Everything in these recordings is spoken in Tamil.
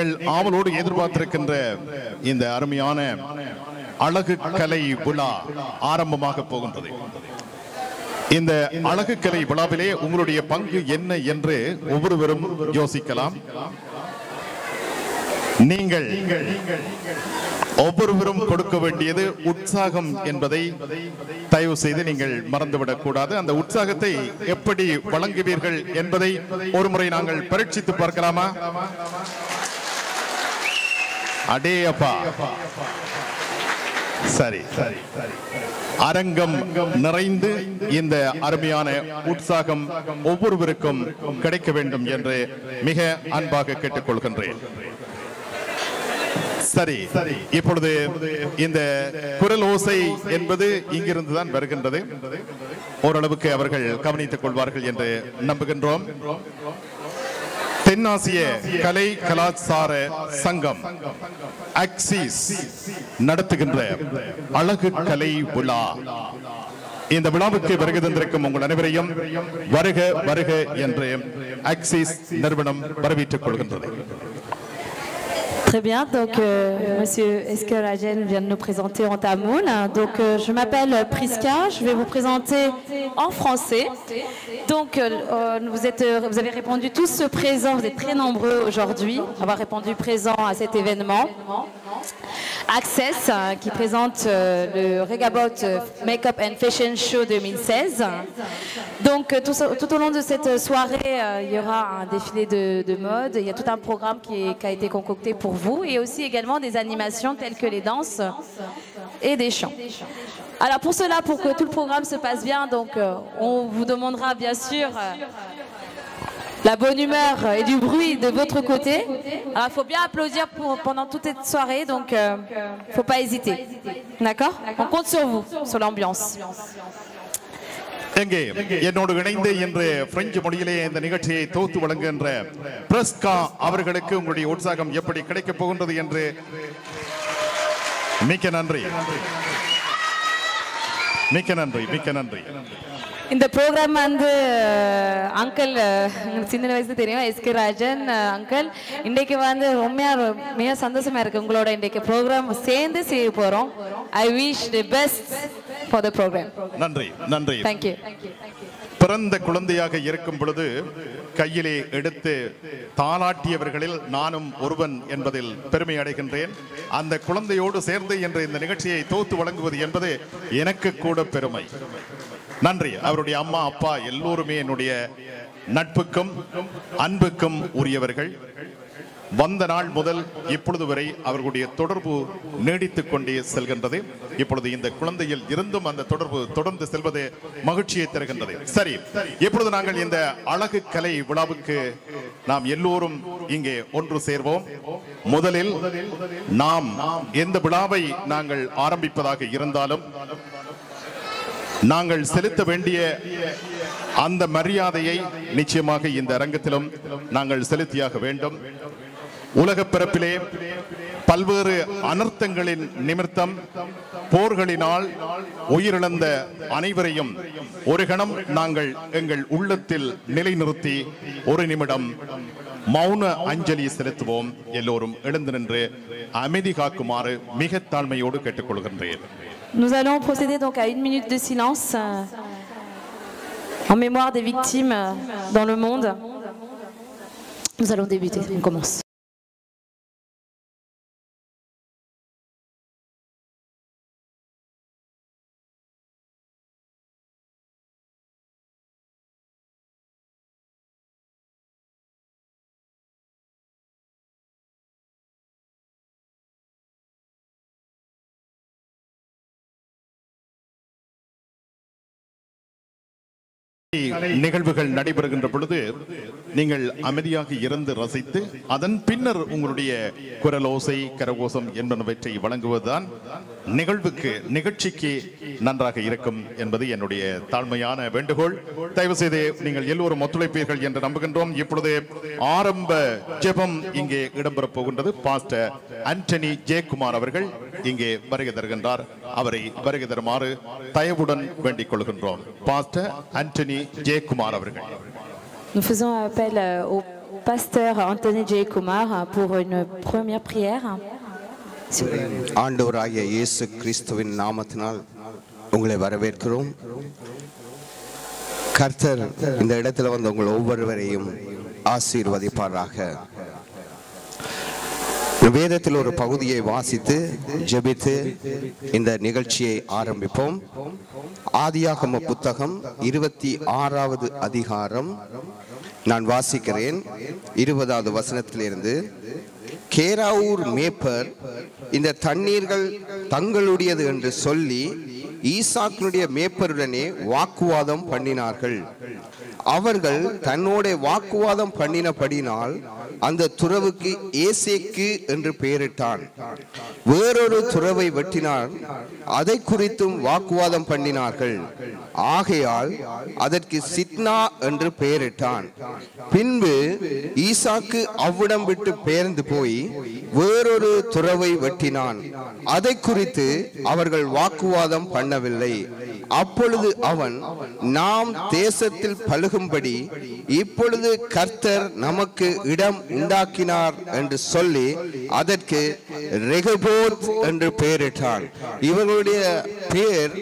நீங்கள் ஆவலோடு எதிர்பார்த்திருக்கின்ற இந்த அருமையான அழகு கலை விழா ஆரம்பமாக போகின்றது இந்த அழகு கலை விழாவிலே உங்களுடைய பங்கு என்ன என்று ஒவ்வொருவரும் யோசிக்கலாம் நீங்கள் ஒவ்வொருவரும் கொடுக்க வேண்டியது உற்சாகம் என்பதை தயவு செய்து நீங்கள் மறந்துவிடக் கூடாது அந்த உற்சாகத்தை எப்படி வழங்குவீர்கள் என்பதை ஒருமுறை நாங்கள் பரீட்சித்து பார்க்கலாமா அடே அப்பா சரி சரி அரங்கம் நிறைந்து இந்த அருமையான உற்சாகம் ஒவ்வொருவருக்கும் கிடைக்க வேண்டும் என்று மிக அன்பாக கேட்டுக்கொள்கின்றேன் சரி இப்பொழுது இந்த குரல் ஓசை என்பது இங்கிருந்து தான் வருகின்றது ஓரளவுக்கு அவர்கள் கவனித்துக் கொள்வார்கள் என்று நம்புகின்றோம் தென்னாசிய கலை கலாச்சார சங்கம் அக்சிஸ் நடத்துகின்ற அழகு கலை விழா இந்த விழாவுக்கு வருகை தந்திருக்கும் உங்கள் அனைவரையும் வருக வருக என்று அக்சிஸ் நிறுவனம் வரவேற்றுக் கொள்கின்றது Très bien, donc euh, Monsieur Eskeragen vient de nous présenter en tamoul. Donc euh, je m'appelle Priska, je vais vous présenter en français. Donc euh, euh, vous, êtes, euh, vous avez répondu tous présents, vous êtes très nombreux aujourd'hui à avoir répondu présent à cet événement. Access euh, qui présente euh, le Regabot euh, Makeup and Fashion Show 2016. Donc euh, tout, ça- tout au long de cette soirée, euh, il y aura un défilé de, de mode. Il y a tout un programme qui, est- qui a été concocté pour vous et aussi également des animations telles que les danses et des chants. Alors pour cela, pour que tout le programme se passe bien, donc euh, on vous demandera bien sûr euh, la bonne humeur et du bruit de votre côté. Alors il faut bien applaudir pour- pendant toute cette soirée, donc il ne faut pas hésiter. D'accord On compte sur vous, sur l'ambiance. எங்கே என்னோடு இணைந்து இன்று பிரெஞ்சு மொழியிலே இந்த நிகழ்ச்சியை தொகுத்து வழங்குகின்ற பிரஸ்கா அவர்களுக்கு உங்களுடைய உற்சாகம் எப்படி கிடைக்கப் போகின்றது என்று மிக்க நன்றி மிக்க நன்றி மிக்க நன்றி இந்த ப்ரோக்ராம் வந்து அங்கிள் சின்ன வயசுல தெரியும் எஸ்கே ராஜன் அங்கிள் இன்றைக்கு வந்து ரொம்ப மிக சந்தோஷமா இருக்கு உங்களோட இன்றைக்கு ப்ரோக்ராம் சேர்ந்து செய்ய போறோம் I wish the best for the program நன்றி நன்றி தேங்க்யூ பிறந்த குழந்தையாக இருக்கும் பொழுது கையிலே எடுத்து தாளாட்டியவர்களில் நானும் ஒருவன் என்பதில் பெருமை அடைகின்றேன் அந்த குழந்தையோடு சேர்ந்து இன்று இந்த நிகழ்ச்சியை தொகுத்து வழங்குவது என்பது எனக்கு கூட பெருமை நன்றி அவருடைய அம்மா அப்பா எல்லோருமே என்னுடைய நட்புக்கும் அன்புக்கும் உரியவர்கள் வந்த நாள் முதல் இப்பொழுது வரை அவர்களுடைய தொடர்பு நீடித்துக் கொண்டே செல்கின்றது இப்பொழுது இந்த குழந்தையில் இருந்தும் அந்த தொடர்பு தொடர்ந்து செல்வது மகிழ்ச்சியை தருகின்றது சரி இப்பொழுது நாங்கள் இந்த அழகு கலை விழாவுக்கு நாம் எல்லோரும் இங்கே ஒன்று சேர்வோம் முதலில் நாம் எந்த விழாவை நாங்கள் ஆரம்பிப்பதாக இருந்தாலும் நாங்கள் செலுத்த வேண்டிய அந்த மரியாதையை நிச்சயமாக இந்த அரங்கத்திலும் நாங்கள் செலுத்தியாக வேண்டும் உலக பிறப்பிலே பல்வேறு அனர்த்தங்களின் நிமித்தம் போர்களினால் உயிரிழந்த அனைவரையும் ஒரு கணம் நாங்கள் எங்கள் உள்ளத்தில் நிலைநிறுத்தி ஒரு நிமிடம் மௌன அஞ்சலி செலுத்துவோம் எல்லோரும் எழுந்து நின்று அமைதி காக்குமாறு மிக தாழ்மையோடு கேட்டுக்கொள்கின்றேன் Nous allons procéder donc à une minute de silence euh, en mémoire des victimes euh, dans le monde. Nous allons débuter. On commence. நிகழ்வுகள் நடைபெறுகின்ற பொழுது நீங்கள் அமைதியாக இருந்து ரசித்து அதன் பின்னர் உங்களுடைய குரலோசை கரகோசம் என்பனவற்றை வழங்குவதுதான் நிகழ்வுக்கு நிகழ்ச்சிக்கு நன்றாக இருக்கும் என்பது என்னுடைய தாழ்மையான வேண்டுகோள் தயவு செய்து நீங்கள் எல்லோரும் ஒத்துழைப்பீர்கள் என்று நம்புகின்றோம் இப்பொழுது ஆரம்ப ஜெபம் இங்கே இடம்பெறப் போகின்றது பாஸ்டர் ஆண்டனி ஜெயக்குமார் அவர்கள் இங்கே வருகை தருகின்றார் அவரை வருகை தருமாறு தயவுடன் வேண்டிக் கொள்கின்றோம் பாஸ்டர் ஆண்டனி ஜெயக்குமார் அவர்கள் Nous faisons appel euh, au pasteur Anthony J. Kumar pour une première prière. S'il vous plaît. ஆண்டவராகிய இயேசு கிறிஸ்துவின் நாமத்தினால் உங்களை வரவேற்கிறோம் கர்த்தர் இந்த இடத்துல வந்து உங்கள் ஒவ்வொருவரையும் ஆசீர்வதிப்பாராக வேதத்தில் ஒரு பகுதியை வாசித்து ஜெபித்து இந்த நிகழ்ச்சியை ஆரம்பிப்போம் ஆதியாகம புத்தகம் இருபத்தி ஆறாவது அதிகாரம் நான் வாசிக்கிறேன் இருபதாவது வசனத்திலிருந்து கேராவூர் மேப்பர் இந்த தண்ணீர்கள் தங்களுடையது என்று சொல்லி ஈசாக்கினுடைய மேப்பருடனே வாக்குவாதம் பண்ணினார்கள் அவர்கள் தன்னோட வாக்குவாதம் பண்ணினபடினால் அந்த துறவுக்கு ஏசேக்கு என்று பெயரிட்டான் வேறொரு துறவை வெட்டினான் அதை குறித்தும் வாக்குவாதம் பண்ணினார்கள் ஆகையால் அதற்கு சிட்னா என்று பெயரிட்டான் பின்பு ஈசாக்கு அவ்விடம் விட்டு பெயர்ந்து போய் வேறொரு துறவை வெட்டினான் அதை குறித்து அவர்கள் வாக்குவாதம் பண்ணவில்லை அப்பொழுது அவன் நாம் தேசத்தில் பழுகும்படி இப்பொழுது கர்த்தர் நமக்கு இடம் உண்டாக்கினார் என்று சொல்லி அதற்கு ரெகபோத் என்று பெயரிட்டான் இவர்களுடைய பெயர்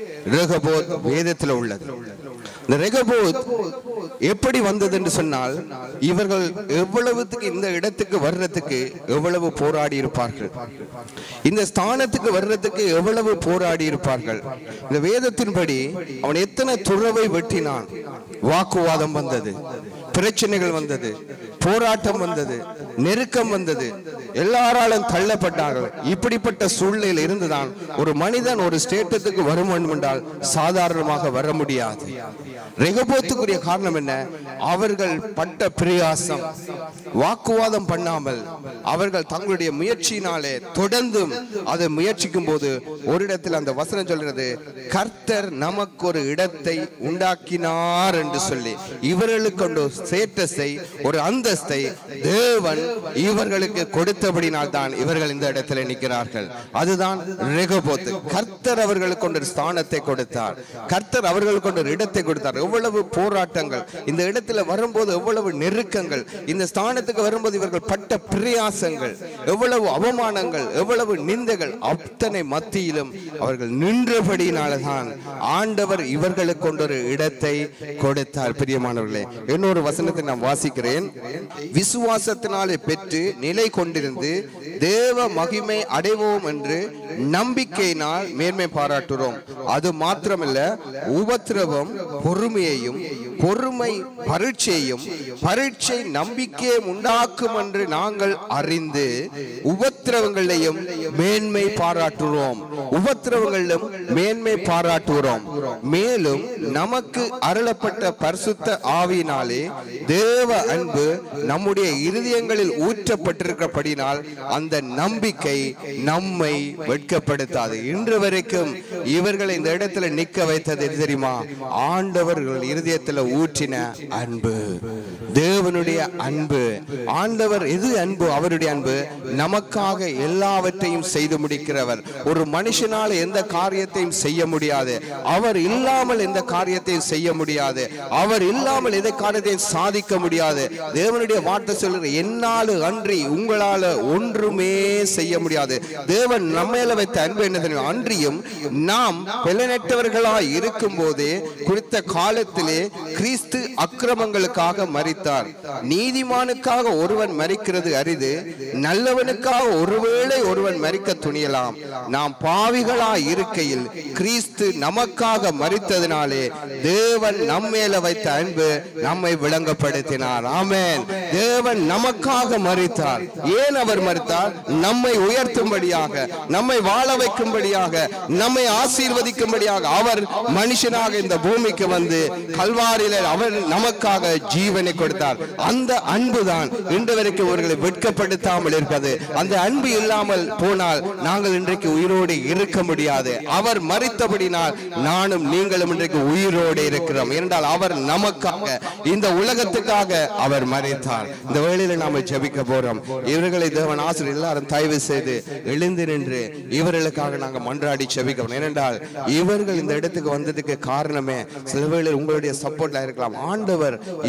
ரெகபோத் வேதத்தில் உள்ளது இந்த ரெகபோத் எப்படி வந்தது என்று சொன்னால் இவர்கள் எவ்வளவுக்கு இந்த இடத்துக்கு வர்றதுக்கு எவ்வளவு போராடி இருப்பார்கள் இந்த ஸ்தானத்துக்கு வர்றதுக்கு எவ்வளவு போராடி இருப்பார்கள் இந்த வேதத்தின்படி அவன் எத்தனை துறவை வெட்டினான் வாக்குவாதம் வந்தது பிரச்சனைகள் வந்தது போராட்டம் வந்தது நெருக்கம் வந்தது எல்லாராலும் தள்ளப்பட்டார்கள் இப்படிப்பட்ட சூழ்நிலையில் இருந்துதான் ஒரு மனிதன் ஒரு ஸ்டேட்டத்துக்கு வரும் வேண்டும் என்றால் சாதாரணமாக வர முடியாது ரெகபோத்துக்குரிய காரணம் என்ன அவர்கள் பட்ட பிரயாசம் வாக்குவாதம் பண்ணாமல் அவர்கள் தங்களுடைய முயற்சியினாலே தொடர்ந்தும் அதை முயற்சிக்கும் போது ஒரு இடத்தில் அந்த வசனம் சொல்கிறது கர்த்தர் நமக்கு ஒரு இடத்தை உண்டாக்கினார் என்று சொல்லி இவர்களுக்கு ஒரு ஸ்டேட்டஸை ஒரு அந்தஸ்தை தேவன் இவர்களுக்கு கொடுத்தபடினால் தான் இவர்கள் இந்த இடத்துல நிற்கிறார்கள் அதுதான் ரெகபோத்து கர்த்தர் அவர்களுக்கு ஒரு ஸ்தானத்தை கொடுத்தார் கர்த்தர் அவர்களுக்கு ஒரு இடத்தை கொடுத்தார் எவ்வளவு போராட்டங்கள் இந்த இடத்துல வரும்போது எவ்வளவு நெருக்கங்கள் இந்த ஸ்தானத்துக்கு வரும்போது இவர்கள் பட்ட பிரயாசங்கள் எவ்வளவு அவமானங்கள் எவ்வளவு நிந்தைகள் அத்தனை மத்தியிலும் அவர்கள் நின்றபடியினால்தான் ஆண்டவர் இவர்களுக்கு கொண்டொரு இடத்தை கொடுத்தார் பிரியமானவர்களே இன்னொரு வசனத்தை நான் வாசிக்கிறேன் விசுவாசத்தினாலே பெற்று நிலை கொண்டிருந்து தேவ மகிமை அடைவோம் என்று நம்பிக்கையினால் மேன்மை பாராட்டுகிறோம் அது மாத்திரமல்ல உபத்திரவம் பொறுமையையும் பொறுமை பரீட்சையும் பரீட்சை நம்பிக்கையை உண்டாக்கும் என்று நாங்கள் அறிந்து உபத்திரவங்களையும் மேன்மை பாராட்டுகிறோம் உபத்திரவங்களிலும் மேன்மை பாராட்டுகிறோம் மேலும் நமக்கு அருளப்பட்ட பரிசுத்த ஆவியினாலே தேவ அன்பு நம்முடைய இருதயங்களில் ஊற்றப்பட்டிருக்கிறபடினால் அந்த நம்பிக்கை நம்மை வெட்கப்படுத்தாது இன்று வரைக்கும் இவர்களை இந்த இடத்துல நிக்க வைத்தது எது தெரியுமா ஆண்டவர்கள் இருதயத்துல ஊற்றின அன்பு தேவனுடைய அன்பு ஆண்டவர் எது அன்பு அவருடைய அன்பு நமக்காக எல்லாவற்றையும் செய்து முடிக்கிறவர் ஒரு மனுஷனால எந்த காரியத்தையும் செய்ய முடியாது அவர் இல்லாமல் எந்த காரியத்தையும் செய்ய முடியாது அவர் இல்லாமல் எந்த காரியத்தையும் சாதிக்க முடியாது தேவனுடைய வார்த்தை சொல்லுற என்னால அன்றி உங்களால ஒன்றுமே செய்ய முடியாது தேவன் நம்மேல வைத்த அன்பு என்ன தெரியும் அன்றியும் நாம் பெலனற்றவர்களாய் இருக்கும் போதே குறித்த காலத்திலே கிறிஸ்து அக்கிரமங்களுக்காக மரித்தார் நீதிமானுக்காக ஒருவன் மரிக்கிறது அரிது நல்லவனுக்காக ஒருவேளை ஒருவன் மரிக்க துணியலாம் நாம் பாவிகளாய் இருக்கையில் கிறிஸ்து நமக்காக மரித்ததினாலே தேவன் நம்மேல வைத்த அன்பு நம்மை விளங்கப்படுத்தினார் ஆமென் தேவன் நமக்காக மரித்தார் ஏன் அவர் மரித்தார் நம்மை உயர்த்தும்படியாக நம்மை வாழ வைக்கும்படியாக நம்மை ஆசீர்வதிக்கும்படியாக அவர் மனுஷனாக இந்த பூமிக்கு வந்து கல்வாரியில அவர் நமக்காக ஜீவனை கொடுத்தார் அந்த அன்பு தான் இன்று வரைக்கும் அவர்களை வெட்கப்படுத்தாமல் இருப்பது அந்த அன்பு இல்லாமல் போனால் நாங்கள் இன்றைக்கு உயிரோடு இருக்க முடியாது அவர் மறித்தபடினால் நானும் நீங்களும் இன்றைக்கு உயிரோடு இருக்கிறோம் என்றால் அவர் நமக்காக இந்த உலகத்துக்காக அவர் மறித்தார் இந்த வேளையில நாம ஜெபிக்க போறோம் இவர்களை தேவன் ஆசிரியர் எல்லாரும் தயவு செய்து எழுந்து நின்று இவர்களுக்காக நாங்க மன்றாடி ஜெபிக்கிறோம் ஏனென்றால் இவர்கள் இந்த இடத்துக்கு வந்ததுக்கு காரணமே சில வேளையில் உங்களுடைய சப்போர்ட்ல இருக்கலாம் ஆண்டவர் இவர்களோடு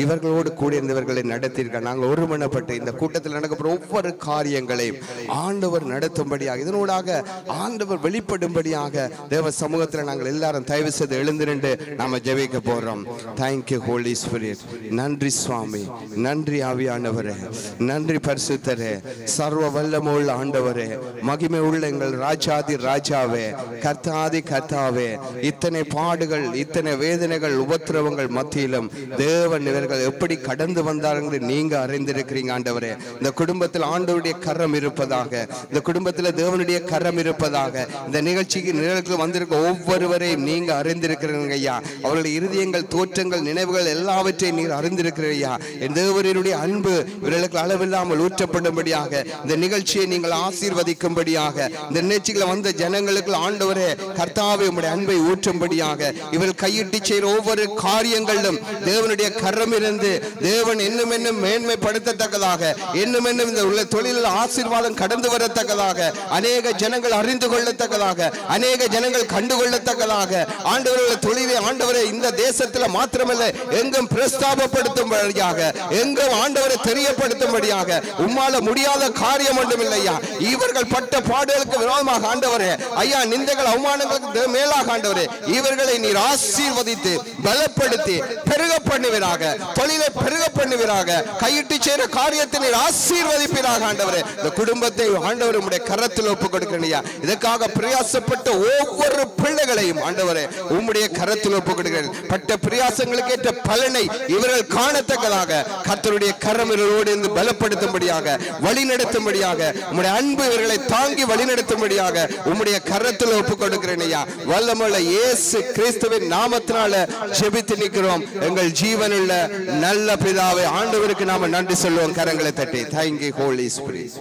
எங்களோடு கூட இருந்தவர்களை நடத்தியிருக்க நாங்கள் ஒருமனப்பட்டு இந்த கூட்டத்தில் நடக்கப்படும் ஒவ்வொரு காரியங்களையும் ஆண்டவர் நடத்தும்படியாக இதனூடாக ஆண்டவர் வெளிப்படும்படியாக தேவ சமூகத்தில் நாங்கள் எல்லாரும் தயவு செய்து எழுந்திருந்து நாம ஜெபிக்க போறோம் தேங்க்யூ ஹோலி ஸ்பிரிட் நன்றி சுவாமி நன்றி ஆவியானவரே நன்றி பரிசுத்தரே சர்வ வல்லமுள்ள ஆண்டவரே மகிமை உள்ள எங்கள் ராஜாதி ராஜாவே கர்த்தாதி கர்த்தாவே இத்தனை பாடுகள் இத்தனை வேதனைகள் உபத்திரவங்கள் மத்தியிலும் தேவன் இவர்கள் எப்படி கடந்து வந்தார்கள் நீங்க அறிந்திருக்கிறீங்க ஆண்டவரே இந்த குடும்பத்தில் ஆண்டவருடைய கரம் இருப்பதாக இந்த குடும்பத்தில் தேவனுடைய கரம் இருப்பதாக இந்த நிகழ்ச்சிக்கு நிகழ்ச்சிக்கு வந்திருக்க ஒவ்வொருவரையும் நீங்க அறிந்திருக்கிறீங்க ஐயா அவர்களுடைய இருதயங்கள் தோற்றங்கள் நினைவுகள் எல்லாவற்றையும் நீர் அறிந்திருக்கிறீர் ஐயா என் தேவனுடைய அன்பு இவர்களுக்கு அளவில்லாமல் ஊற்றப்படும்படியாக இந்த நிகழ்ச்சியை நீங்கள் ஆசீர்வதிக்கும்படியாக இந்த நிகழ்ச்சிகளை வந்த ஜனங்களுக்கு ஆண்டவரே கர்த்தாவே உம்முடைய அன்பை ஊற்றும்படியாக இவர்கள் கையிட்டு செய்கிற ஒவ்வொரு காரியங்களிலும் தேவனுடைய கரம் இருந்து தேவன் இன்னும் இன்னும் மேன்மைப்படுத்தத்தக்கதாக இன்னும் இன்னும் இந்த உள்ள தொழிலில் ஆசீர்வாதம் கடந்து வரத்தக்கதாக அநேக ஜனங்கள் அறிந்து கொள்ளத்தக்கதாக அநேக ஜனங்கள் கண்டுகொள்ளத்தக்கதாக ஆண்டவருடைய தொழிலை ஆண்டவரை இந்த தேசத்தில் மாத்திரமல்ல எங்கும் பிரஸ்தாபப்படுத்தும்படியாக எங்கும் ஆண்டவரை தெரியப்படுத்தும்படியாக உம்மால முடியாத காரியம் ஒன்றும் இல்லையா இவர்கள் பட்ட பாடுகளுக்கு விரோதமாக ஆண்டவரே ஐயா நிந்தைகள் அவமானங்களுக்கு மேலாக ஆண்டவரே இவர்களை நீர் ஆசீர்வதித்து பலப்படுத்தி பெருக பண்ணுவீராக தொழிலை பெருக பண்ணுவீராக கையிட்டு செய்கிற காரியத்தை நீர் ஆசீர்வதிப்பீராக ஆண்டவரே இந்த குடும்பத்தை ஆண்டவர் உம்முடைய கரத்தில் ஒப்பு கொடுக்கிறேன் ஐயா இதற்காக பிரயாசப்பட்ட ஒவ்வொரு பிள்ளைகளையும் ஆண்டவரே உம்முடைய கரத்தில் ஒப்பு கொடுக்கிறேன் பட்ட பிரயாசங்களுக்கு ஏற்ற பலனை இவர்கள் காணத்தக்கதாக கர்த்தருடைய கரம் இவர்களோடு இருந்து பலப்படுத்தும்படியாக வழி நடத்தும்படியாக உம்முடைய அன்பு இவர்களை தாங்கி வழி நடத்தும்படியாக உம்முடைய கரத்தில் ஒப்பு கொடுக்கிறேன் ஐயா வல்லமுள்ள இயேசு கிறிஸ்துவின் நாமத்தினால ஜெபித்து நிற்கிறோம் எங்கள் ஜீவனுள்ள நல்ல பிதாவை ஆண்டவருக்கு நாம நன்றி சொல்லுவோம் கரங்களை தட்டி தேங்க்யூ ஹோலி ஸ்பிரிட்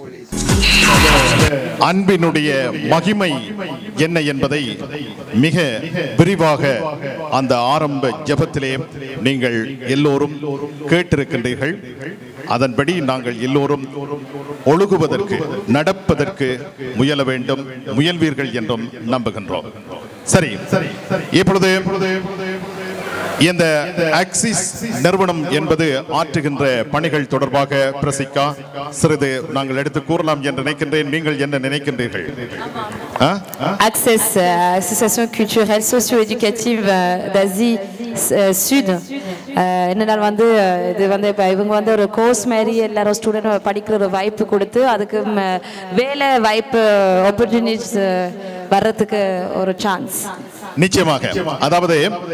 அன்பினுடைய மகிமை என்ன என்பதை மிக விரிவாக அந்த ஆரம்ப ஜெபத்திலே நீங்கள் எல்லோரும் கேட்டிருக்கின்றீர்கள் அதன்படி நாங்கள் எல்லோரும் ஒழுகுவதற்கு நடப்பதற்கு முயல வேண்டும் முயல்வீர்கள் என்றும் நம்புகின்றோம் சரி இப்பொழுது இந்த ஆக்சிஸ் நிறுவனம் என்பது ஆற்றுகின்ற பணிகள் தொடர்பாக பிரசிக்கா சிறிது நாங்கள் எடுத்து கூறலாம் என்று நினைக்கின்றேன் நீங்கள் என்ன நினைக்கின்றீர்கள் ஆ? Access, euh, Association culturelle socio-éducative euh, d'Asie euh, Sud. Euh, என்னனால் வந்து அஹ், இது வந்து இப்போ இவங்க வந்து ஒரு கோர்ஸ் மாதிரி எல்லாரும் ஸ்டூடெண்ட் படிக்கிற ஒரு வாய்ப்பு கொடுத்து அதுக்கு ம, வேலை வாய்ப்பு ஆப்பர்ச்சுனிட்டிஸ் வர்றதுக்கு ஒரு சான்ஸ் நிச்சயமாக அதாவது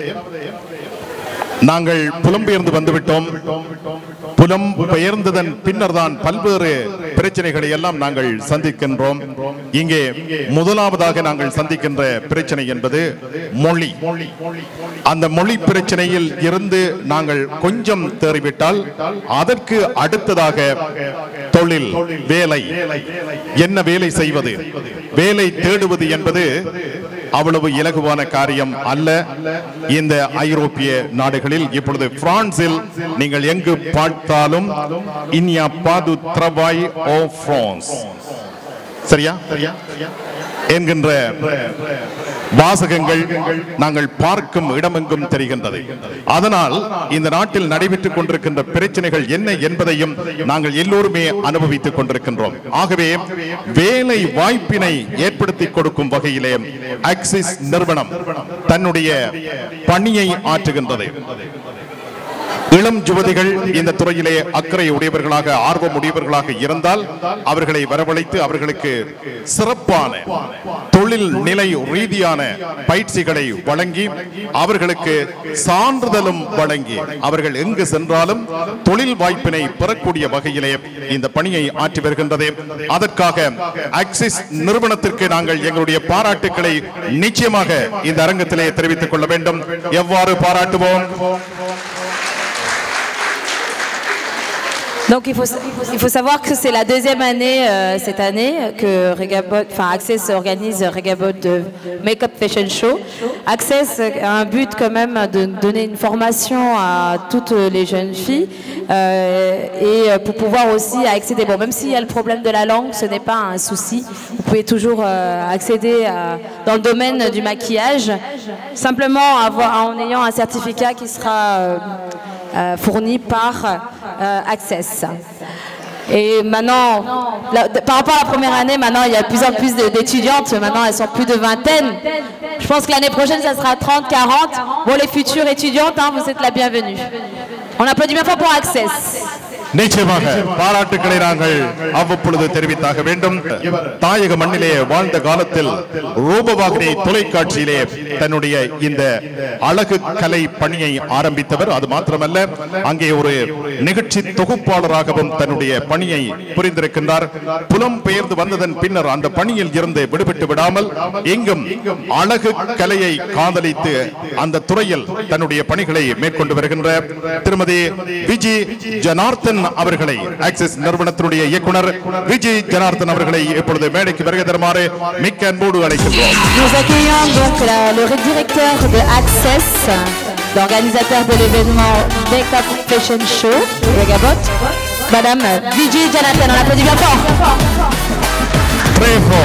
நாங்கள் புலம்பெயர்ந்து வந்துவிட்டோம் புலம் பெயர்ந்ததன் பின்னர் தான் பல்வேறு பிரச்சனைகளை எல்லாம் நாங்கள் சந்திக்கின்றோம் இங்கே முதலாவதாக நாங்கள் சந்திக்கின்ற பிரச்சனை என்பது மொழி அந்த மொழி பிரச்சனையில் இருந்து நாங்கள் கொஞ்சம் தேறிவிட்டால் அதற்கு அடுத்ததாக தொழில் வேலை என்ன வேலை செய்வது வேலை தேடுவது என்பது அவ்வளவு இலகுவான காரியம் அல்ல இந்த ஐரோப்பிய நாடுகளில் இப்பொழுது பிரான்சில் நீங்கள் எங்கு பார்த்தாலும் இன்யா பாது த்ரவாய் ஓ பிரான்ஸ் சரியா என்கின்ற வாசகங்கள் நாங்கள் பார்க்கும் இடமெங்கும் தெரிகின்றது அதனால் இந்த நாட்டில் நடைபெற்றுக் கொண்டிருக்கின்ற பிரச்சனைகள் என்ன என்பதையும் நாங்கள் எல்லோருமே அனுபவித்துக் கொண்டிருக்கின்றோம் ஆகவே வேலை வாய்ப்பினை ஏற்படுத்தி கொடுக்கும் வகையிலே ஆக்சிஸ் நிறுவனம் தன்னுடைய பணியை ஆற்றுகின்றது இளம் யுவதிகள் இந்த துறையிலே அக்கறை உடையவர்களாக ஆர்வம் உடையவர்களாக இருந்தால் அவர்களை வரவழைத்து அவர்களுக்கு சிறப்பான தொழில் நிலை ரீதியான பயிற்சிகளை வழங்கி அவர்களுக்கு சான்றிதழும் வழங்கி அவர்கள் எங்கு சென்றாலும் தொழில் வாய்ப்பினை பெறக்கூடிய வகையிலே இந்த பணியை ஆற்றி வருகின்றது அதற்காக ஆக்சிஸ் நிறுவனத்திற்கு நாங்கள் எங்களுடைய பாராட்டுக்களை நிச்சயமாக இந்த அரங்கத்திலே தெரிவித்துக் கொள்ள வேண்டும் எவ்வாறு பாராட்டுவோம் Donc il faut, il faut savoir que c'est la deuxième année euh, cette année que Regabot, enfin Access organise Regabot de Make-up Fashion Show. Access a un but quand même de donner une formation à toutes les jeunes filles euh, et pour pouvoir aussi accéder. Bon, même s'il y a le problème de la langue, ce n'est pas un souci. Vous pouvez toujours euh, accéder à- dans le domaine du maquillage, simplement avoir, en ayant un certificat qui sera euh, euh, fournis par euh, Access. Et maintenant, la- de- par rapport à la première année, maintenant il y a de plus en plus de- d'étudiantes, maintenant elles sont plus de vingtaine. Je pense que l'année prochaine ça sera 30, 40. Bon, les futures étudiantes, hein, vous êtes la bienvenue. On applaudit bien fort pour Access. நிச்சயமாக பாராட்டுக்களை நாங்கள் அவ்வப்பொழுது தெரிவித்தாக வேண்டும் தாயக மண்ணிலே வாழ்ந்த காலத்தில் ரூபவாகினி தொலைக்காட்சியிலே தன்னுடைய இந்த அழகு கலை பணியை ஆரம்பித்தவர் அது மாத்திரமல்ல அங்கே ஒரு நிகழ்ச்சி தொகுப்பாளராகவும் தன்னுடைய பணியை புரிந்திருக்கின்றார் புலம் பெயர்ந்து வந்ததன் பின்னர் அந்த பணியில் இருந்து விடுபட்டு விடாமல் எங்கும் அழகு கலையை காதலித்து அந்த துறையில் தன்னுடைய பணிகளை மேற்கொண்டு வருகின்ற திருமதி விஜி ஜனார்த்தன் அவர்களை ஆக்சிஸ் நிறுவனத்தினுடைய இயக்குனர் விஜி ஜனார்த்தன் அவர்களை இப்பொழுது மேடைக்கு வருகை தருமாறு மிக்க அன்போடு அழைக்கின்றோம் Nous accueillons donc la- le directeur de Access, l'organisateur de l'événement Make Up Fashion Show, Regabot, Madame Vijay Jonathan. On applaudit bien fort. Bravo.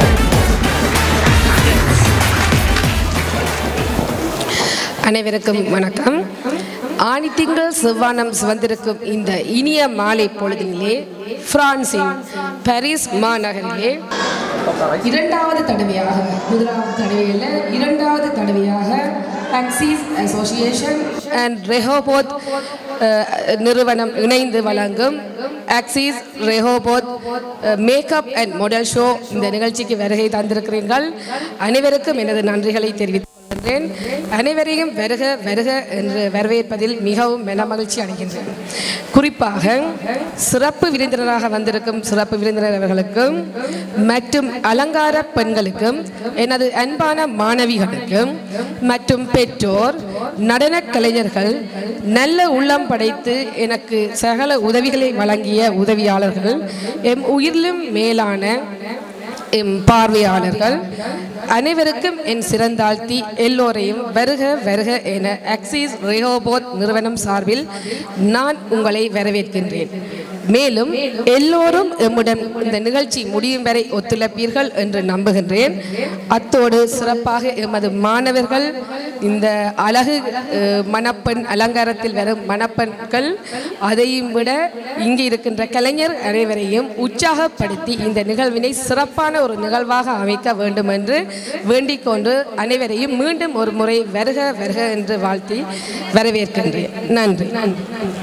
அனைவருக்கும் வணக்கம் ஆணித்திங்கள் செவ்வானம் சிவந்திருக்கும் இந்த இனிய மாலை பொழுதினிலே பிரான்சின் பாரிஸ் மாநகரிலே இரண்டாவது தடவையாக முதலாவது தடவையில் இரண்டாவது தடவையாக Axis association and Rehoboth ah, நிறுவனம் இணைந்து வழங்கும் Axis Rehoboth makeup and model show இந்த நிகழ்ச்சிக்கு வருகை தந்திருக்கிறீர்கள் அனைவருக்கும் எனது நன்றிகளை தெரிவித்துக் கொள்கின்றேன் அனைவரையும் வருக வருக என்று வரவேற்பதில் மிகவும் மனமகிழ்ச்சி அடைகின்றேன் குறிப்பாக சிறப்பு விருந்தினராக வந்திருக்கும் சிறப்பு விருந்தினர் அவர்களுக்கும் மற்றும் அலங்கார பெண்களுக்கும் எனது அன்பான மாணவிகளுக்கும் மற்றும் பெற்றோர் நடனக் கலைஞர்கள் நல்ல உள்ளம் படைத்து எனக்கு சகல உதவிகளை வழங்கிய உதவியாளர்கள் எம் உயிரிலும் மேலான எம் பார்வையாளர்கள் அனைவருக்கும் என் சிறந்தாழ்த்தி எல்லோரையும் வருக வருக என ஆக்சிஸ் ரெஹோபோத் நிறுவனம் சார்பில் நான் உங்களை வரவேற்கின்றேன் மேலும் எல்லோரும் எம்முடன் இந்த நிகழ்ச்சி முடியும் வரை ஒத்துழைப்பீர்கள் என்று நம்புகின்றேன் அத்தோடு சிறப்பாக எமது மாணவர்கள் இந்த அழகு அஹ், மணப்பெண் அலங்காரத்தில் வரும் மணப்பெண்கள் அதையும் விட இங்கு இருக்கின்ற கலைஞர் அனைவரையும் உற்சாகப்படுத்தி இந்த நிகழ்வினை சிறப்பான ஒரு நிகழ்வாக அமைக்க வேண்டும் என்று வேண்டிக் கொண்டு அனைவரையும் மீண்டும் ஒரு முறை வருக வருக என்று வாழ்த்தி வரவேற்கின்றேன் நன்றி நன்றி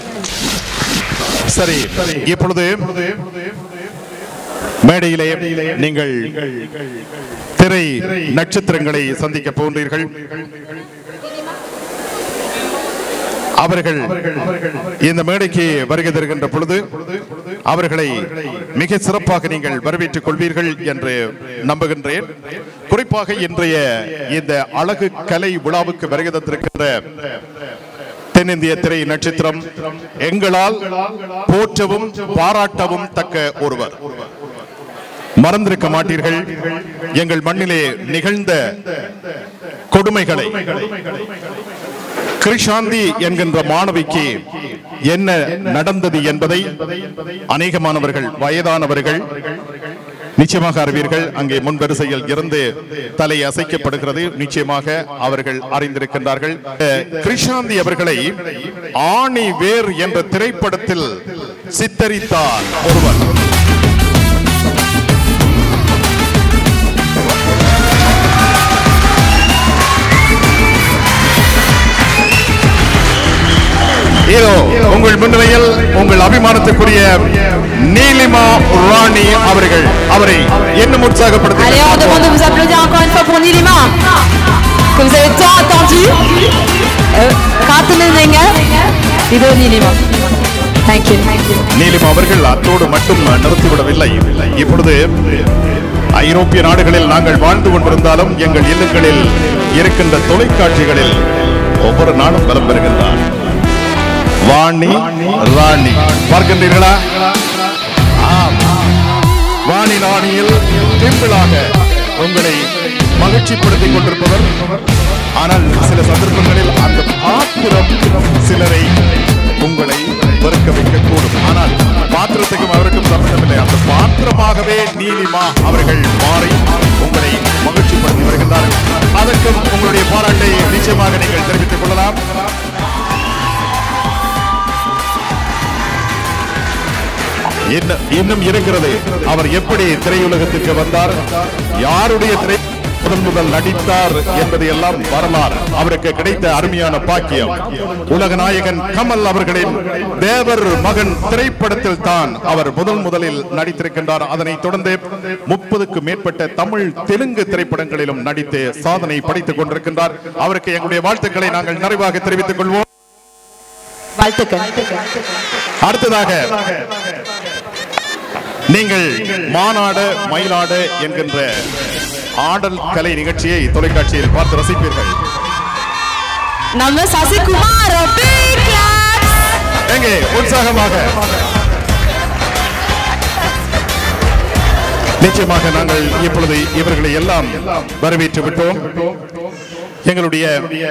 சரி இப்பொழுது மேடையிலே நீங்கள் திரை நட்சத்திரங்களை சந்திக்க போன்றீர்கள் அவர்கள் இந்த மேடைக்கு வருகை தருகின்ற பொழுது அவர்களை மிக சிறப்பாக நீங்கள் வரவேற்றுக் கொள்வீர்கள் என்று நம்புகின்றேன் குறிப்பாக இன்றைய இந்த அழகு கலை விழாவுக்கு வருகை தந்திருக்கின்ற தென்னிந்திய திரை நட்சத்திரம் எங்களால் போற்றவும் பாராட்டவும் தக்க ஒருவர் மறந்திருக்க மாட்டீர்கள் எங்கள் மண்ணிலே நிகழ்ந்த கொடுமைகளை கிருஷாந்தி என்கின்ற மாணவிக்கு என்ன நடந்தது என்பதை அநேகமானவர்கள் வயதானவர்கள் நிச்சயமாக அறிவீர்கள் அங்கே முன் வரிசையில் இருந்து தலை அசைக்கப்படுகிறது நிச்சயமாக அவர்கள் அறிந்திருக்கின்றார்கள் அஹ், கிருஷாந்தி அவர்களை ஆணி வேர் என்ற திரைப்படத்தில் சித்தரித்தார் ஒருவர் இதோ உங்கள் முன்னிலையில் உங்கள் அபிமானத்துக்குரிய நீலிமா ராணி அவர்கள் அவரை இன்னும் Allez, on உற்சாகப்படுத்த demande de vous applaudir encore une fois pour Nilima, que vous avez tant attendu. Euh, காத்துனீங்க இதோ நீலிமா Thank you. நீலிமா அவர்கள் அத்தோடு மட்டும் நிறுத்திவிடவில்லை இப்பொழுது ஐரோப்பிய நாடுகளில் நாங்கள் வாழ்ந்து கொண்டிருந்தாலும் எங்கள் இல்லங்களில் இருக்கின்ற தொலைக்காட்சிகளில் ஒவ்வொரு நாளும் வலம் பெறுகின்றார் வாணி ராணி பார்க்கின்றீர்களா ஆம். வாணி ராணியில் டிம்பிளாக உங்களை மகிழ்ச்சிப்படுத்திக் கொண்டிருப்பவர் ஆனால் சில சந்தர்ப்பங்களில் அந்த பாத்திரம் சிலரை உங்களை வெறுக்க வைக்கக்கூடும் ஆனால் பாத்திரத்துக்கும் அவருக்கும் சம்பந்தமில்லை அந்த பாத்திரமாகவே நீலிமா அவர்கள் மாறி உங்களை மகிழ்ச்சிப்படுத்தி வருகின்றார்கள் அதற்கும் உங்களுடைய பாராட்டை நிச்சயமாக நீங்கள் தெரிவித்துக் கொள்ளலாம் இன்னும் இன்னும் இருக்கிறது அவர் எப்படி திரையுலகத்திற்கு வந்தார் யாருடைய திரை முதன் முதல் நடித்தார் என்பது எல்லாம் வரலாறு அவருக்கு கிடைத்த அருமையான பாக்கியம் உலக நாயகன் கமல் அவர்களின் தேவர் மகன் திரைப்படத்தில் தான் அவர் முதல் முதலில் நடித்திருக்கின்றார் அதனைத் தொடர்ந்து முப்பதுக்கு மேற்பட்ட தமிழ் தெலுங்கு திரைப்படங்களிலும் நடித்து சாதனை படைத்துக் கொண்டிருக்கின்றார் அவருக்கு எங்களுடைய வாழ்த்துக்களை நாங்கள் நிறைவாக தெரிவித்துக் கொள்வோம் வாழ்த்துக்கள் அடுத்ததாக நீங்கள் மாநாடு மயிலாடு என்கின்ற ஆடல் கலை நிகழ்ச்சியை தொலைக்காட்சியில் பார்த்து ரசிப்பீர்கள் நம்ம சசிகுமார் big claps. எங்கே உற்சாகமாக நிச்சயமாக நாங்கள் இப்பொழுது இவர்களை எல்லாம் வரவேற்று விட்டோம் எங்களுடைய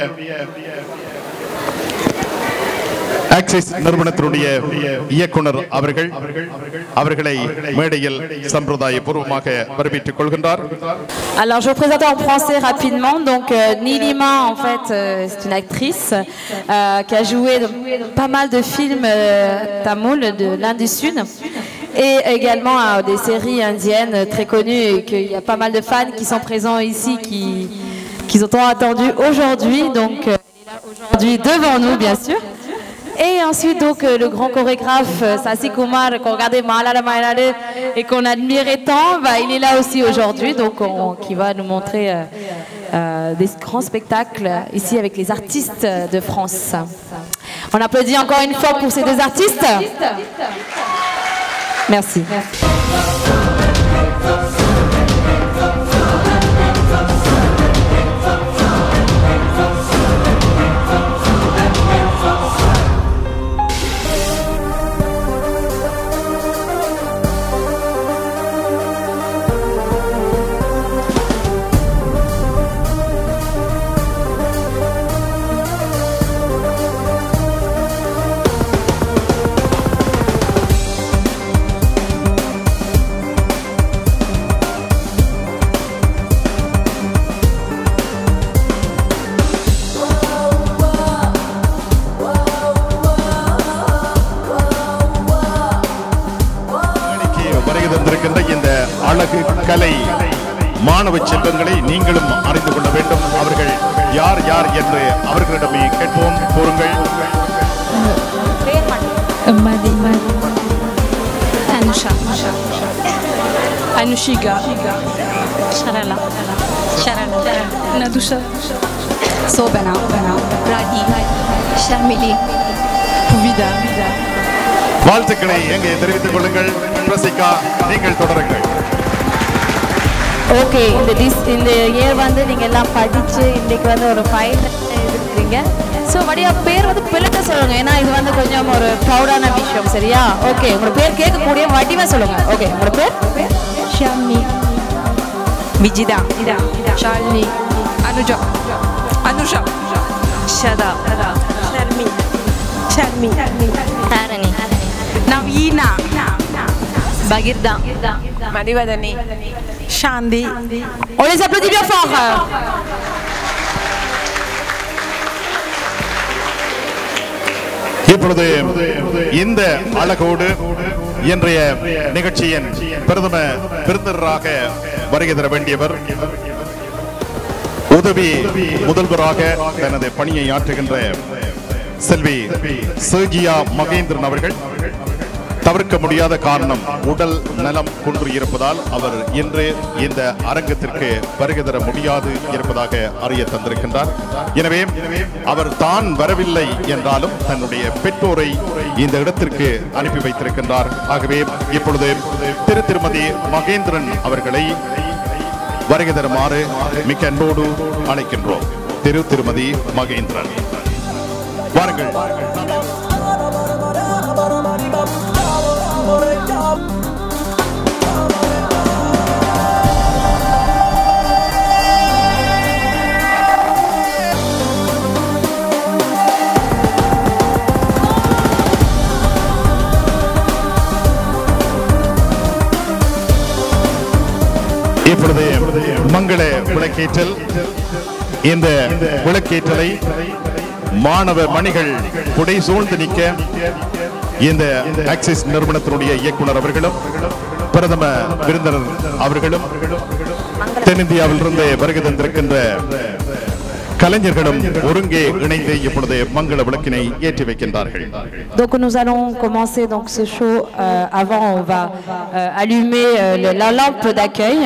ஆக்சிஸ் நிறுவனத்தினுடைய இயக்குனர் அவர்கள் அவர்களை மேடையில் சம்பிரதாய பூர்வமாக வரவேற்றுக் கொள்கின்றார் Alors, je vais vous présenter en français rapidement. Donc, euh, Nilima, en fait, euh, c'est une actrice euh, qui a joué dans pas mal de films euh, tamouls de l'Inde du Sud. Et également euh, des séries indiennes très connues et qu'il y a pas mal de fans qui sont présents ici, qui, qui ont tant attendu aujourd'hui. Donc, euh, elle est là aujourd'hui devant nous, bien sûr. Et ensuite, donc, euh, le grand chorégraphe euh, Sasi Kumar, qu'on regardait Malala Malala et qu'on admirait tant, bah, il est là aussi aujourd'hui, donc on- qui va nous montrer euh, euh, des grands spectacles ici avec les artistes de France. On applaudit encore une fois pour ces deux artistes. Merci. மேடைக்கு வருகை தந்திருக்கின்ற இந்த அழகு கலை மாணவ செல்வங்களை நீங்களும் அறிந்து கொள்ள வேண்டும் அவர்கள் யார் யார் என்று அவர்களிடமே கேட்போம் கூறுங்கள் Madi. Anusha. Anushiga. Sharala. Sharala. Nadusha. Sobana. Radi. Sharmili. Puvida. வாழ்த்துக்களை எங்கே தெரிவித்துக் கொள்ளுங்கள் பிரசிகா நீங்கள் தொடருங்கள் ஓகே இந்த டிஸ் இந்த இயர் வந்து நீங்கள் எல்லாம் படித்து இன்றைக்கு வந்து ஒரு ஃபைனல் இருக்கிறீங்க ஸோ வடியா பேர் வந்து பிள்ளைட்ட சொல்லுங்க ஏன்னா இது வந்து கொஞ்சம் ஒரு ப்ரௌடான விஷயம் சரியா ஓகே உங்களோட பேர் கேட்கக்கூடிய வடிவா சொல்லுங்க ஓகே உங்களோட பேர் Shammi. Vijida. Shalini. Anuja. Anusha. Shada. Sharmi. Sharmi. Tarini. Navina. Bagirda. Madhivadani. Shandi. On les applaudit bien fort. இப்பொழுது இந்த அழகோடு இன்றைய நிகழ்ச்சியின் பிரதம விருந்தினராக வருகை தர வேண்டியவர் உதவி முதல்வராக தனது பணியை ஆற்றுகின்ற செல்வி சர்ஜியா மகேந்திரன் அவர்கள் தவிர்க்க முடியாத காரணம் உடல் நலம் குன்று இருப்பதால் அவர் இன்று இந்த அரங்கத்திற்கு வருகை தர முடியாது இருப்பதாக அறிய தந்திருக்கின்றார் எனவே அவர் தான் வரவில்லை என்றாலும் தன்னுடைய பெற்றோரை இந்த இடத்திற்கு அனுப்பி வைத்திருக்கின்றார் ஆகவே இப்பொழுது திரு திருமதி மகேந்திரன் அவர்களை வருகை தருமாறு மிக்க அன்போடு அழைக்கின்றோம் திரு திருமதி மகேந்திரன் வாருங்கள் இப்பொழுது மங்கள விளக்கேற்றல் இந்த விளக்கேற்றலை மாணவ மணிகள் புடை சூழ்ந்து நிற்க இந்த ஆக்சிஸ் நிறுவனத்தினுடைய இயக்குனர் அவர்களும் பிரதம விருந்தினர் அவர்களும் தென்னிந்தியாவிலிருந்து வருகை தந்திருக்கின்ற கலைஞர்களும் ஒருங்கே இணைந்து இப்பொழுது மங்கள விளக்கினை ஏற்றி வைக்கின்றார்கள் Donc nous allons commencer donc ce show. Euh, avant, on va euh, allumer euh, le- la lampe d'accueil.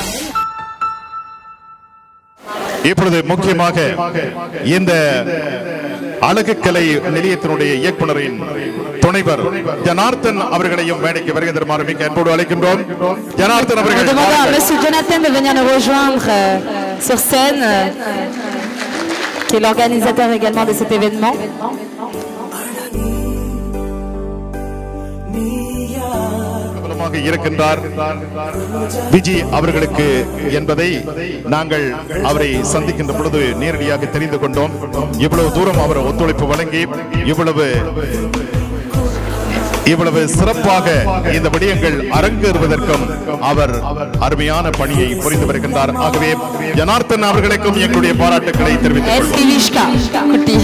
இப்பொழுது முக்கியமாக இந்த அழகுக்கலை நிலையத்தினுடைய இயக்குனரின் துணைவர் ஜனார்த்தன் அவர்களையும் மேடைக்கு வருகை தருமாறு மிக அன்போடு அழைக்கின்றோம் ஜனார்த்தன் On அவர்கள் demande à வாருங்கள். Monsieur Jonathan de venir nous rejoindre euh, sur scène, euh, qui est l'organisateur également de cet événement. பிரபலமாக இருக்கின்றார் விஜி அவர்களுக்கு என்பதை நாங்கள் அவரை சந்திக்கின்ற பொழுது நேரடியாக தெரிந்து கொண்டோம் இவ்வளவு தூரம் அவர் ஒத்துழைப்பு வழங்கி இவ்வளவு இவ்வளவு சிறப்பாக இந்த விடயங்கள் அரங்கேறுவதற்கும் அவர் அருமையான பணியை புரிந்து வருகின்றார் ஆகவே ஜனார்த்தன் அவர்களுக்கும் எங்களுடைய பாராட்டுக்களை தெரிவித்துக் கொள்வோம் Estilishka, Kuti.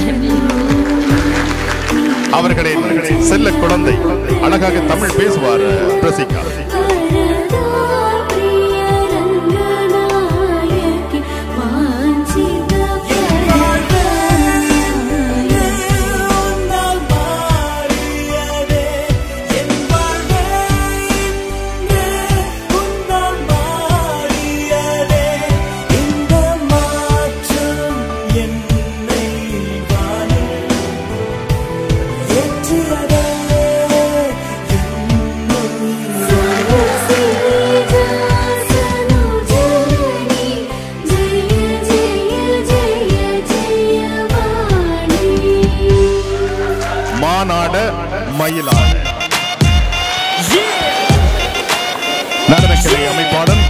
அவர்களின் செல்ல குழந்தை அழகாக தமிழ் பேசுவார் பிரசிகா மாநாட மயிலாட நடனக்கலை அமைப்பாளன்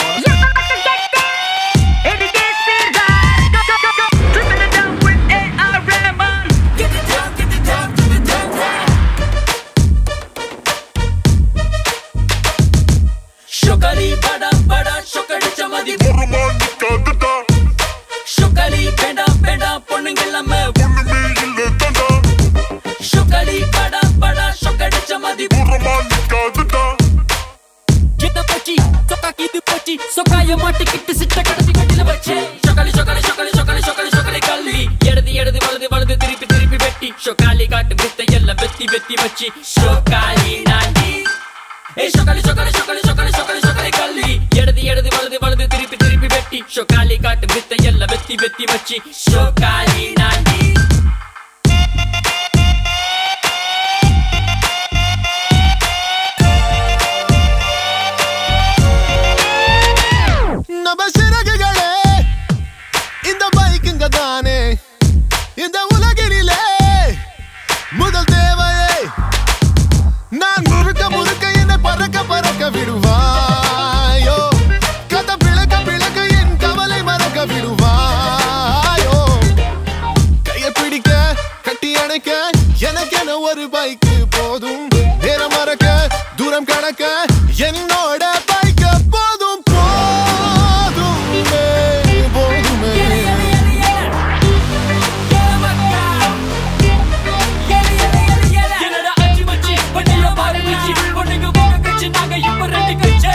शुकली बड़ा बड़ा शुकड़ चमदी शुकली पेंडा पेंडा பொண்ணுங்கெல்லாம் शुकली बड़ा बड़ा शुकड़ चमदी கிட்ட போச்சு சொக்கா கீது போச்சு சொக்காய மாட்டிக்கிட்டு சிட்ட கடத்தி கட்டில வச்சு சொக்கலி சொக்கலி சொக்கலி சொக்கலி சொக்கலி சொக்கலி கல்வி எடுது எடுது வலது வலது திருப்பி திருப்பி வெட்டி சொக்காலி காட்டு வித்தை எல்லாம் வெத்தி வெத்தி வச்சு சொக்காலி நாண்டி ஏய் சொக்கலி சொக்கலி சொக்கலி சொக்கலி சொக்கலி சொக்கலி கல்வி எடுது எடுது வலது வலது திருப்பி திருப்பி வெட்டி சொக்காலி காட்டு வித்தை எல்லாம் வெத்தி வெத்தி வச்சு சொக்காலி நாண்டி நம்ம சிறகுகளே இந்த பைக்குங்க தானே இந்த உலகினிலே முதல் தேவையே நான் முழுக்க முழுக்க என்னை பறக்க பறக்க விடுவாயோ கதை பிளக்க பிளக்க என் கவலை மறக்க விடுவாயோ கையை பிடிக்க கட்டி அணைக்க எனக்கென ஒரு பைக்கு போதும் நேரம் மறக்க தூரம் கடக்க என்னோட பைக்க போதும் போதுமே போதுமே என்னடா அச்சி மச்சி வண்டிய பாரு மச்சி பொண்ணுங்க போக கச்சி நாங்க இப்ப ரெண்டு கச்சே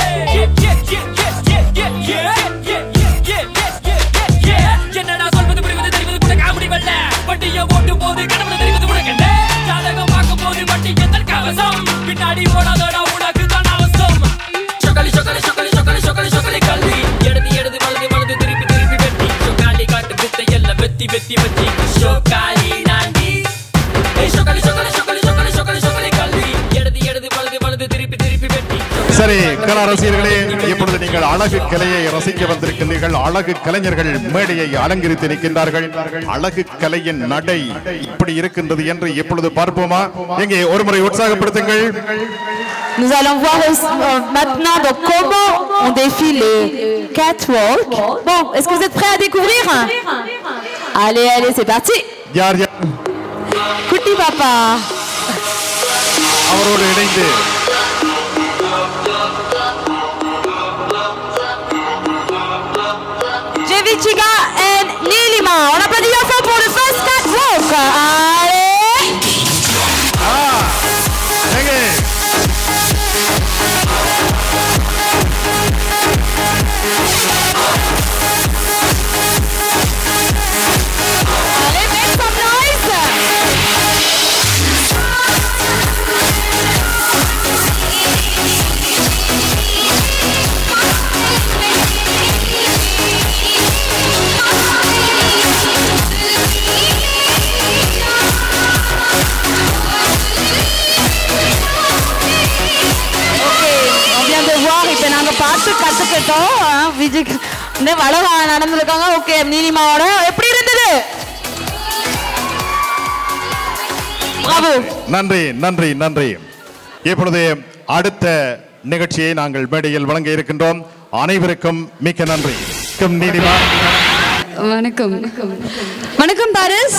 என்னடா சொல்வது புரிவது தெரிவது கூட காமெடி வெல்ல வண்டிய ஓட்டும் போது கடவுள் தெரிவது கூட கண்ட ஜாதகம் பார்க்கும் போது வண்டி எந்த கவசம் பின்னாடி ஓடாதடா உனக்கு தான் அவசரம் சொக்கலி சொக்கலி சொக்கலி சொக்கலி சொக்கலி சொக்கலி கல்வி எடுது எடுது வலது வலது திருப்பி திருப்பி வெட்டி சொக்காலி காட்டு வித்தை எல்லாம் வெத்தி வெத்தி வச்சி சொக்காலி நாண்டி ஏய் சொக்கலி சொக்கலி சொக்கலி சொக்கலி சொக்கலி சொக்கலி கல்வி எடுது எடுது வலது வலது திருப்பி திருப்பி வெட்டி சரி கலா ரசிகர்களே இப்பொழுது நீங்கள் அழகு கலையை ரசிக்க வந்திருக்கின்றீர்கள் அழகு கலைஞர்கள் மேடையை அலங்கரித்து நிற்கின்றார்கள் அழகு கலையின் நடை இப்படி இருக்கின்றது என்று இப்பொழுது பார்ப்போமா எங்கே ஒருமுறை உற்சாகப்படுத்துங்கள் Nous allons voir aussi, euh, maintenant donc, comment on défile le catwalk. Bon, est-ce que vous êtes prêts à découvrir Allez, allez, c'est parti. யார் யார் Kuti papa. அவரோடு இணைந்து Jevichiga and Nilima. On applaudit enfin pour le first catwalk. Allez. Vijay இந்த வளவா நடந்திருக்காங்க ஓகே நீலிமாவோட எப்படி இருந்தது Bravo. நன்றி நன்றி நன்றி இப்பொழுது அடுத்த நிகழ்ச்சியை நாங்கள் மேடையில் வழங்க இருக்கின்றோம் அனைவருக்கும் மிக்க நன்றி வணக்கம் நீதிமா வணக்கம் வணக்கம் பாரிஸ்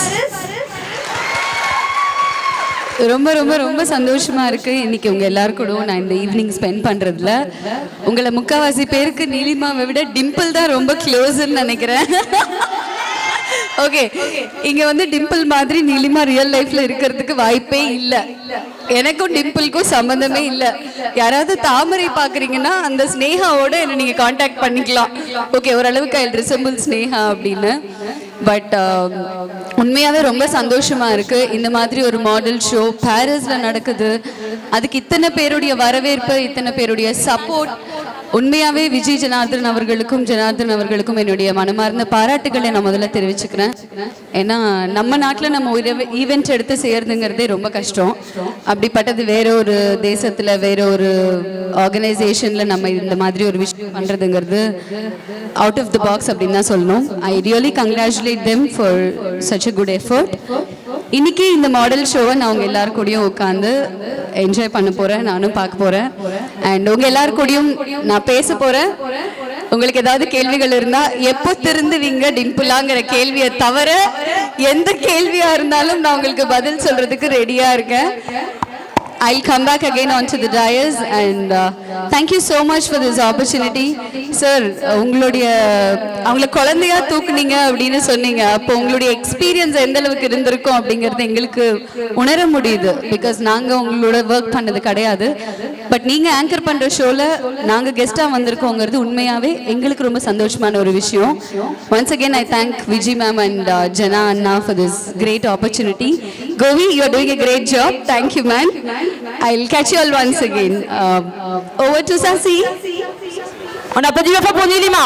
ரொம்ப ரொம்ப ரொம்ப சந்தோஷமா இருக்கு இன்னைக்கு உங்க எல்லாரும் கூட நான் இந்த ஈவினிங் ஸ்பெண்ட் பண்றதுல உங்களை முக்காவாசி பேருக்கு நீலிமாவை விட டிம்பிள் தான் ரொம்ப க்ளோஸ்ன்னு நினைக்கிறேன் ஓகே இங்க வந்து டிம்பிள் மாதிரி நீலிமா ரியல் லைஃப்ல இருக்கிறதுக்கு வாய்ப்பே இல்ல எனக்கும் டிம்பிள்க்கும் சம்பந்தமே இல்ல யாராவது தாமரை பாக்குறீங்கன்னா அந்த ஸ்னேகாவோட என்ன நீங்க காண்டாக்ட் பண்ணிக்கலாம் ஓகே ஓரளவுக்கு ஐ ரிசம்பிள் ஸ்னேகா அப்படின்னு பட் உண்மையாவே ரொம்ப சந்தோஷமா இருக்கு இந்த மாதிரி ஒரு மாடல் ஷோ பாரிஸ்ல நடக்குது அதுக்கு இத்தனை பேருடைய வரவேற்பு இத்தனை பேருடைய சப்போர்ட் உண்மையாவே விஜய் ஜனார்தன் அவர்களுக்கும் ஜனார்தன் அவர்களுக்கும் என்னுடைய மனமார்ந்த பாராட்டுகளை நான் முதல்ல தெரிவிச்சுக்கிறேன் ஏன்னா நம்ம நாட்டில் நம்ம ஒரு ஈவெண்ட் எடுத்து செய்யறதுங்கிறதே ரொம்ப கஷ்டம் அப்படிப்பட்டது வேற ஒரு தேசத்துல வேற ஒரு ஆர்கனைசேஷன்ல நம்ம இந்த மாதிரி ஒரு விஷயம் பண்றதுங்கிறது அவுட் ஆஃப் த பாக்ஸ் அப்படின்னு தான் சொல்லணும் I really congratulate them for such a good effort இன்னைக்கு இந்த மாடல் ஷோவை நான் உங்க எல்லார் கூடயும் உட்காந்து என்ஜாய் பண்ண போறேன் நானும் பார்க்க போறேன் அண்ட் உங்க எல்லார் கூடயும் நான் பேச போறேன் உங்களுக்கு ஏதாவது கேள்விகள் இருந்தா எப்போ திருந்துவீங்க டிம்புலாங்கிற கேள்வியை தவிர எந்த கேள்வியா இருந்தாலும் நான் உங்களுக்கு பதில் சொல்றதுக்கு ரெடியா இருக்கேன் I'll come back again onto the dais and uh, thank you so much for this opportunity. Sir, உங்களுடைய அவங்கள குழந்தையா தூக்குனீங்க அப்படின்னு சொன்னீங்க அப்போ உங்களுடைய எக்ஸ்பீரியன்ஸ் எந்த அளவுக்கு இருந்திருக்கும் அப்படிங்கிறது எங்களுக்கு உணர முடியுது பிகாஸ் நாங்க உங்களோட ஒர்க் பண்ணது கிடையாது பட் நீங்க ஆங்கர் பண்ற ஷோல நாங்க கெஸ்டா வந்திருக்கோங்கிறது உண்மையாவே எங்களுக்கு ரொம்ப சந்தோஷமான ஒரு விஷயம் once again I thank Vijay ma'am and Jana அண்ணா ஃபார் திஸ் கிரேட் ஆப்பர்ச்சுனிட்டி கோவி you are doing a great job thank you ma'am I'll catch you all once again. Uh, over to Sasi. On applaudit fort pour Nilima.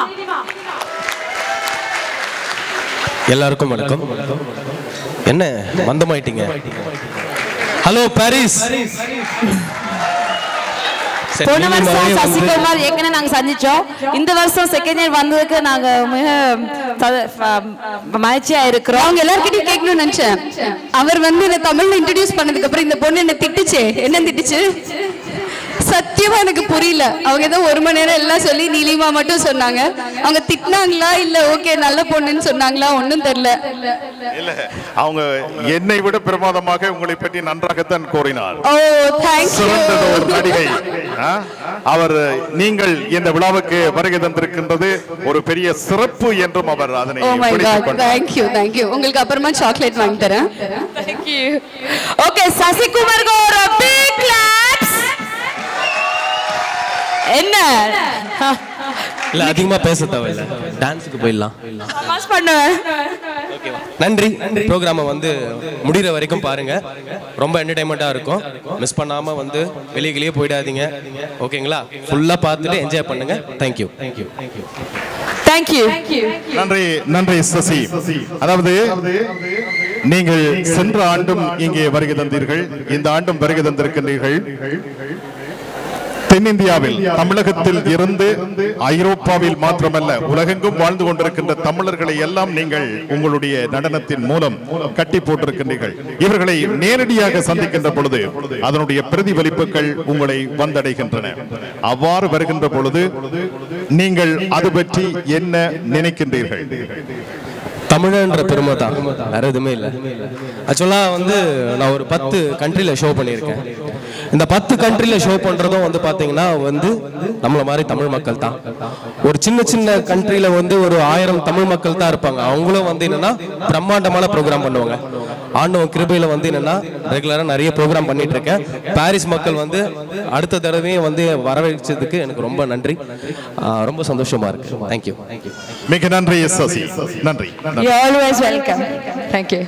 எல்லாருக்கும் வணக்கம் என்ன மந்தமாயிட்டீங்க ஹலோ பாரிஸ் சரி, போன நீலிமாவே வருஷம் வந்து- சசிகுமார் ஏற்கனவே நாங்க சந்திச்சோம் இந்த வருஷம் செகண்ட் இயர் வந்ததுக்கு நாங்க மிக சத- ஃப- மகிழ்ச்சியா இருக்கிறோம் அவங்க எல்லார்கிட்டயும் கேட்கணும்னு நினைச்சேன் அவர் வந்து என்ன தமிழ்ல இன்ட்ரடியூஸ் பண்ணதுக்கு அப்புறம் இந்த பொண்ணு என்ன திட்டுச்சே என்ன திட்டுச்சு சத்தியமா எனக்கு புரியல அவங்க ஏதோ ஒரு மணி நேரம் எல்லாம் சொல்லி நீலிமா மட்டும் சொன்னாங்க அவங்க திட்டினாங்களா இல்ல ஓகே நல்ல பொண்ணுன்னு சொன்னாங்களா ஒண்ணும் தெரியல இல்ல அவங்க என்னை விட பிரமாதமாக உங்களை பற்றி நன்றாகத்தான் கூறினார் ஓ தேங்க்யூ சிறந்தது ஒரு நடிகை ஆ? அவர் நீங்கள் இந்த விழாவுக்கு வருகை தந்திருக்கின்றது ஒரு பெரிய சிறப்பு என்றும் அவர் அதனை ஓ மை பிடித்துக் காட் கொண்டார். தேங்க்யூ தேங்க்யூ உங்களுக்கு அப்புறமா சாக்லேட் வாங்கி தரேன் Thank you. Okay, சசிகுமார் ஒரு big claps. என்ன இல்ல அதிகமா பேச தேவையில்ல டான்ஸுக்கு போயிடலாம் பாஸ் பண்ணுவேன் நன்றி ப்ரோக்ராமை வந்து முடிகிற வரைக்கும் பாருங்க ரொம்ப என்டர்டைன்மெண்ட்டாக இருக்கும் மிஸ் பண்ணாம வந்து வெளியே வெளியே போயிடாதீங்க ஓகேங்களா ஃபுல்லாக பார்த்துட்டு என்ஜாய் பண்ணுங்க thank you thank you thank you Thank you. நன்றி நன்றி சசி அதாவது நீங்கள் சென்ற ஆண்டும் இங்கே வருகை தந்தீர்கள் இந்த ஆண்டும் வருகை தந்திருக்கின்றீர்கள் தென்னிந்தியாவில் தமிழகத்தில் இருந்து ஐரோப்பாவில் மாத்திரமல்ல உலகெங்கும் வாழ்ந்து கொண்டிருக்கின்ற தமிழர்களை எல்லாம் நீங்கள் உங்களுடைய நடனத்தின் மூலம் கட்டி போட்டிருக்கின்றீர்கள் இவர்களை நேரடியாக சந்திக்கின்ற பொழுது அதனுடைய பிரதிபலிப்புகள் உங்களை வந்தடைகின்றன அவ்வாறு வருகின்ற பொழுது நீங்கள் அது பற்றி என்ன நினைக்கின்றீர்கள் தமிழன்ற பெருமை தான் வேற எதுவுமே இல்லை ஆக்சுவலாக வந்து நான் ஒரு பத்து கண்ட்ரியில் ஷோ பண்ணியிருக்கேன் இந்த பத்து கண்ட்ரியில் ஷோ பண்ணுறதும் வந்து பார்த்தீங்கன்னா வந்து நம்மள மாதிரி தமிழ் மக்கள் தான் ஒரு சின்ன சின்ன கண்ட்ரியில் வந்து ஒரு ஆயிரம் தமிழ் மக்கள் தான் இருப்பாங்க அவங்களும் வந்து என்னன்னா பிரம்மாண்டமான ப்ரோக்ராம் பண்ணுவாங்க ஆண்டவன் கிருபையில் வந்து என்னன்னா ரெகுலராக நிறைய ப்ரோக்ராம் பண்ணிட்டு இருக்கேன் பாரிஸ் மக்கள் வந்து அடுத்த தடவையும் வந்து வரவேற்றதுக்கு எனக்கு ரொம்ப நன்றி ஆஹ் ரொம்ப சந்தோஷமா இருக்கு தேங்க்யூ தேங்க்யூ மிக நன்றி சசி நன்றி நன்றி. You're always welcome. Thank you.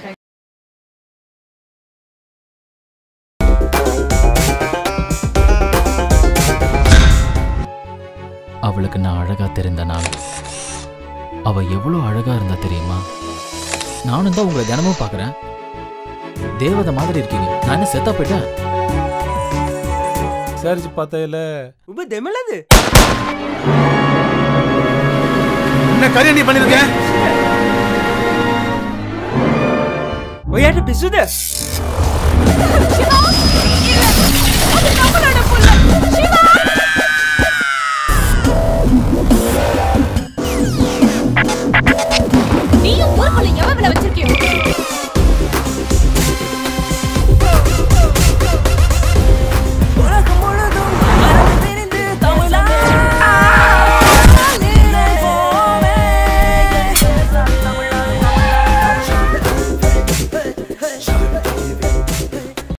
அவளுக்கு நான் அழகா தெரிந்த நாள் அவ எவ்வளோ அழகா இருந்தா தெரியுமா நானும் தான் உங்களை தினமும் பார்க்குறேன் தேவதை மாதிரி இருக்கீங்க நான் என்ன செத்தா போயிட்டேன் விசாரிச்சு பார்த்தையில உப தெமலது என்ன காரியம் நீ பண்ணிருக்க ඔයාට පිසුද?